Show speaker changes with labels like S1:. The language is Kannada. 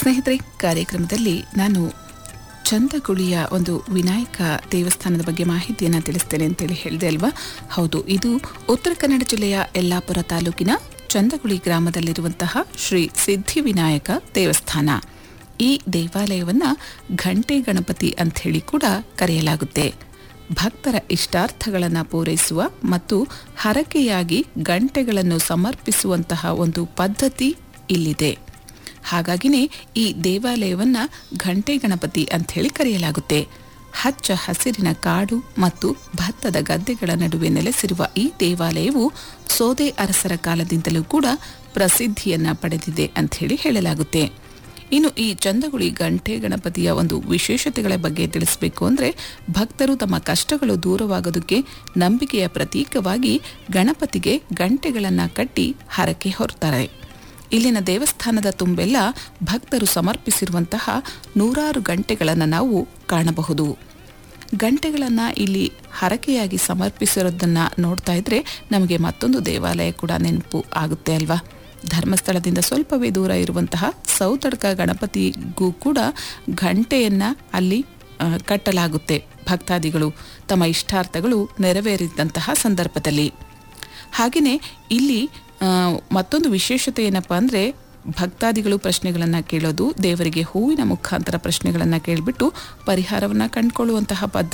S1: ಸ್ನೇಹಿತರೆ ಕಾರ್ಯಕ್ರಮದಲ್ಲಿ ನಾನು ಚಂದಗುಳಿಯ ಒಂದು ವಿನಾಯಕ ದೇವಸ್ಥಾನದ ಬಗ್ಗೆ ಮಾಹಿತಿಯನ್ನು ತಿಳಿಸ್ತೇನೆ ಅಂತೇಳಿ ಹೇಳಿದೆ ಅಲ್ವಾ ಹೌದು ಇದು ಉತ್ತರ ಕನ್ನಡ ಜಿಲ್ಲೆಯ ಯಲ್ಲಾಪುರ ತಾಲೂಕಿನ ಚಂದಗುಳಿ ಗ್ರಾಮದಲ್ಲಿರುವಂತಹ ಶ್ರೀ ಸಿದ್ಧಿವಿನಾಯಕ ದೇವಸ್ಥಾನ ಈ ದೇವಾಲಯವನ್ನ ಘಂಟೆ ಗಣಪತಿ ಅಂಥೇಳಿ ಕೂಡ ಕರೆಯಲಾಗುತ್ತೆ ಭಕ್ತರ ಇಷ್ಟಾರ್ಥಗಳನ್ನು ಪೂರೈಸುವ ಮತ್ತು ಹರಕೆಯಾಗಿ ಗಂಟೆಗಳನ್ನು ಸಮರ್ಪಿಸುವಂತಹ ಒಂದು ಪದ್ಧತಿ ಇಲ್ಲಿದೆ ಹಾಗಾಗಿನೇ ಈ ದೇವಾಲಯವನ್ನ ಘಂಟೆ ಗಣಪತಿ ಅಂಥೇಳಿ ಕರೆಯಲಾಗುತ್ತೆ ಹಚ್ಚ ಹಸಿರಿನ ಕಾಡು ಮತ್ತು ಭತ್ತದ ಗದ್ದೆಗಳ ನಡುವೆ ನೆಲೆಸಿರುವ ಈ ದೇವಾಲಯವು ಸೋದೆ ಅರಸರ ಕಾಲದಿಂದಲೂ ಕೂಡ ಪ್ರಸಿದ್ಧಿಯನ್ನ ಪಡೆದಿದೆ ಅಂಥೇಳಿ ಹೇಳಲಾಗುತ್ತೆ ಇನ್ನು ಈ ಚಂದಗುಳಿ ಗಂಟೆ ಗಣಪತಿಯ ಒಂದು ವಿಶೇಷತೆಗಳ ಬಗ್ಗೆ ತಿಳಿಸಬೇಕು ಅಂದರೆ ಭಕ್ತರು ತಮ್ಮ ಕಷ್ಟಗಳು ದೂರವಾಗೋದಕ್ಕೆ ನಂಬಿಕೆಯ ಪ್ರತೀಕವಾಗಿ ಗಣಪತಿಗೆ ಗಂಟೆಗಳನ್ನು ಕಟ್ಟಿ ಹರಕೆ ಹೊರ್ತಾರೆ ಇಲ್ಲಿನ ದೇವಸ್ಥಾನದ ತುಂಬೆಲ್ಲ ಭಕ್ತರು ಸಮರ್ಪಿಸಿರುವಂತಹ ನೂರಾರು ಗಂಟೆಗಳನ್ನು ನಾವು ಕಾಣಬಹುದು ಗಂಟೆಗಳನ್ನು ಇಲ್ಲಿ ಹರಕೆಯಾಗಿ ಸಮರ್ಪಿಸಿರೋದನ್ನು ನೋಡ್ತಾ ಇದ್ರೆ ನಮಗೆ ಮತ್ತೊಂದು ದೇವಾಲಯ ಕೂಡ ನೆನಪು ಆಗುತ್ತೆ ಅಲ್ವಾ ಧರ್ಮಸ್ಥಳದಿಂದ ಸ್ವಲ್ಪವೇ ದೂರ ಇರುವಂತಹ ಸೌತಡ್ಕ ಗಣಪತಿಗೂ ಕೂಡ ಗಂಟೆಯನ್ನು ಅಲ್ಲಿ ಆ, ಕಟ್ಟಲಾಗುತ್ತೆ ಭಕ್ತಾದಿಗಳು ತಮ್ಮ ಇಷ್ಟಾರ್ಥಗಳು ನೆರವೇರಿದಂತಹ ಸಂದರ್ಭದಲ್ಲಿ ಹಾಗೆಯೇ ಇಲ್ಲಿ ಆ, ಮತ್ತೊಂದು ವಿಶೇಷತೆ ಏನಪ್ಪ ಅಂದರೆ ಭಕ್ತಾದಿಗಳು ಪ್ರಶ್ನೆಗಳನ್ನು ಕೇಳೋದು ದೇವರಿಗೆ ಹೂವಿನ ಮುಖಾಂತರ ಪ್ರಶ್ನೆಗಳನ್ನು ಕೇಳಿಬಿಟ್ಟು ಪರಿಹಾರವನ್ನು ಕಂಡುಕೊಳ್ಳುವಂತಹ ಪದ್ಧತಿ